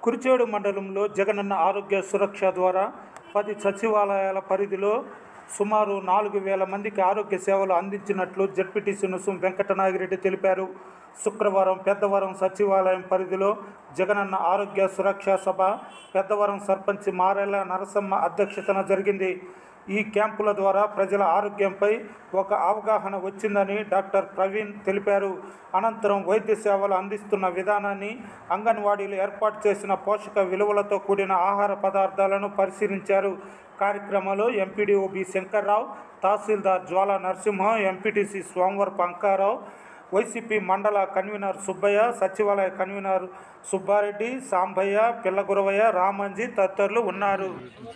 కురిచేడు మండలంలో జగనన్న ఆరోగ్య సురక్ష ద్వారా పది సచివాలయాల పరిధిలో సుమారు నాలుగు వేల మందికి ఆరోగ్య సేవలు అందించినట్లు జడ్పీటీసీ నుసుం వెంకటనాగిరెడ్డి తెలిపారు శుక్రవారం పెద్దవరం సచివాలయం పరిధిలో జగనన్న ఆరోగ్య సురక్ష సభ పెద్దవరం సర్పంచ్ మారెల నరసమ్మ అధ్యక్షతన జరిగింది ఈ క్యాంపుల ద్వారా ప్రజల ఆరోగ్యంపై ఒక అవగాహన వచ్చిందని డాక్టర్ ప్రవీణ్ తెలిపారు అనంతరం వైద్య సేవలు అందిస్తున్న విధానాన్ని అంగన్వాడీలు ఏర్పాటు చేసిన పోషక విలువలతో కూడిన ఆహార పదార్థాలను పరిశీలించారు కార్యక్రమంలో MPDO B Shankarrao tahsildar Jwala Narasimham MPTC Somavarapu Ankarao YCP మండల కన్వీనర్ సుబ్బయ్య సచివాలయ కన్వీనర్ సుబ్బారెడ్డి సాంబయ్య పిల్లగురవయ్య రామంజీ తదితరులు ఉన్నారు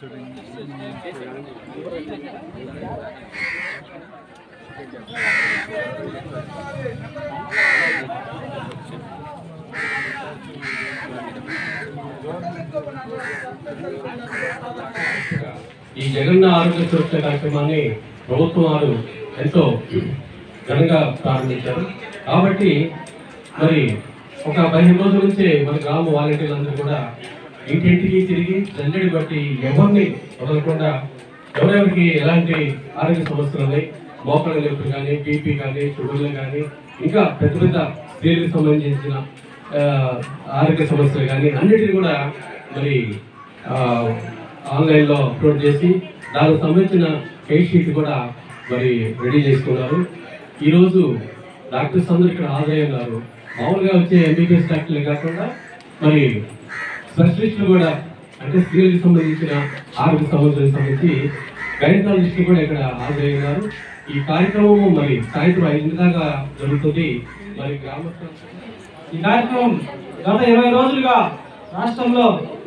ఈ జగన్న ఆరోగ్య సురక్ష కార్యక్రమాన్ని ప్రభుత్వం వారు ఎంతో ఘనంగా ప్రారంభించారు కాబట్టి మరి ఒక పదిహేను రోజుల నుంచే మన గ్రామ వాలంటీర్లందరూ కూడా ఇంటింటికి తిరిగి జల్లెడి బట్టి ఎవరిని వదలకుండా ఎవరెవరికి ఎలాంటి ఆరోగ్య సమస్యలు ఉన్నాయి మోకాళ్ళ నొప్పులు కానీ బీపీ కానీ షుగర్లు కానీ ఇంకా పెద్ద పెద్ద స్త్రీలకు సంబంధించిన ఆ, ఆరోగ్య సమస్యలు కానీ అన్నిటిని కూడా మరి ఆ, ఆన్లైన్లో అప్లోడ్ చేసి దానికి సంబంధించిన కేస్ షీట్ కూడా మరి రెడీ చేసుకున్నారు ఈరోజు డాక్టర్స్ అందరూ ఇక్కడ హాజరయ్యారు మామూలుగా వచ్చే ఎంబీబీఎస్ డాక్టర్లే కాకుండా మరి స్పెషలిస్టులు కూడా అంటే స్త్రీలకు సంబంధించిన ఆరోగ్య సమస్యలకు సంబంధించి గైనకాలజిస్టులు కూడా ఇక్కడ హాజరయ్యారు ఈ కార్యక్రమం మరి సాయంత్రం ఐదు దాకా జరుగుతుంది మరి గ్రామస్తులు ఈ కార్యక్రమం గత ఇరవై రోజులుగా రాష్ట్రంలో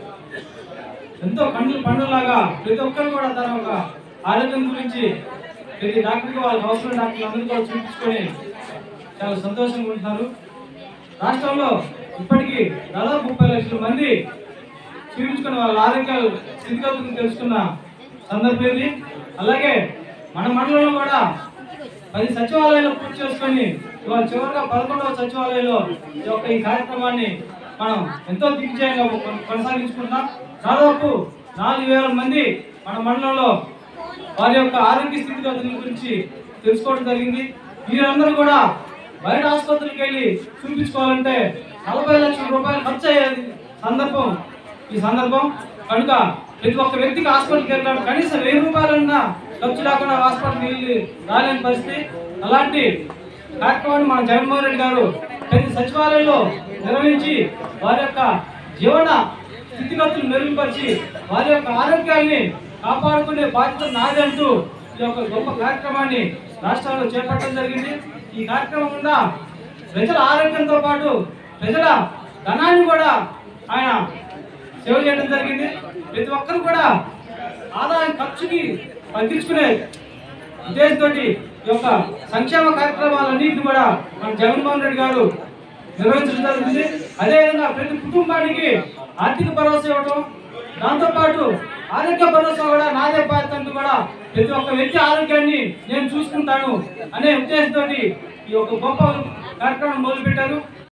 ఎంతో కండు పండులాగా ప్రతి ఒక్కరు కూడా తన ఒక ఆరోగ్యం గురించి ప్రతి డాక్టర్కి వాళ్ళకి అవసరం డాక్టర్లు అందరూ కూడా చూపించుకొని చాలా సంతోషంగా ఉంటున్నారు రాష్ట్రంలో ఇప్పటికీ దాదాపు ముప్పై లక్షల మంది చూపించుకుని వాళ్ళ ఆరోగ్య స్థితిగతులను తెలుసుకున్న సందర్భం ఇది అలాగే మన మండలంలో కూడా పది సచివాలయాలు పూర్తి చేసుకొని ఇవాళ చివరిగా పదకొండవ సచివాలయంలో ఈ యొక్క ఈ కార్యక్రమాన్ని మనం ఎంతో దిగ్విజయంగా కొన- కొనసాగించుకుంటాం దాదాపు నాలుగు వేల మంది మన మండలంలో వారి యొక్క ఆరోగ్య స్థితిగతుల గురించి తెలుసుకోవడం జరిగింది వీరందరూ కూడా బయట ఆసుపత్రికి వెళ్ళి చూపించుకోవాలంటే నలభై లక్షల రూపాయలు ఖర్చు అయ్యే సందర్భం ఈ సందర్భం కనుక ప్రతి ఒక్క వ్యక్తికి హాస్పిటల్కి వెళ్ళాడు కనీసం వెయ్యి రూపాయలన్నా ఖర్చు లేకుండా హాస్పిటల్కి వెళ్ళి రాలేని పరిస్థితి అలాంటి కార్యక్రమాన్ని మన జగన్మోహన్ రెడ్డి గారు ప్రతి సచివాలయంలో నిర్వహించి వారి యొక్క జీవన స్థితిగతులు మెరుగుపరిచి వారి యొక్క ఆరోగ్యాన్ని కాపాడుకునే బాధ్యత నాదంటూ ఈ యొక్క గొప్ప కార్యక్రమాన్ని రాష్ట్రంలో చేపట్టడం జరిగింది ఈ కార్యక్రమం గుండా ప్రజల ఆరోగ్యంతో పాటు ప్రజల ధనాన్ని కూడా ఆయన సేవ చేయడం జరిగింది ప్రతి ఒక్కరు కూడా ఆదాయం ఖర్చుకి తగ్గించుకునే ఉద్దేశంతో ఈ యొక్క సంక్షేమ కార్యక్రమాలన్నింటినీ కూడా మన జగన్మోహన్ రెడ్డి గారు నిర్వహించడం జరుగుతుంది అదేవిధంగా ప్రతి కుటుంబానికి ఆర్థిక భరోసా ఇవ్వటం దాంతోపాటు ఆరోగ్య భరోసా కూడా నాదే బాధ్యత అంటూ కూడా ప్రతి ఒక్క వ్యక్తి ఆరోగ్యాన్ని నేను చూసుకుంటాను అనే ఉద్దేశంతో ఈ యొక్క గొప్ప కార్యక్రమం మొదలుపెట్టారు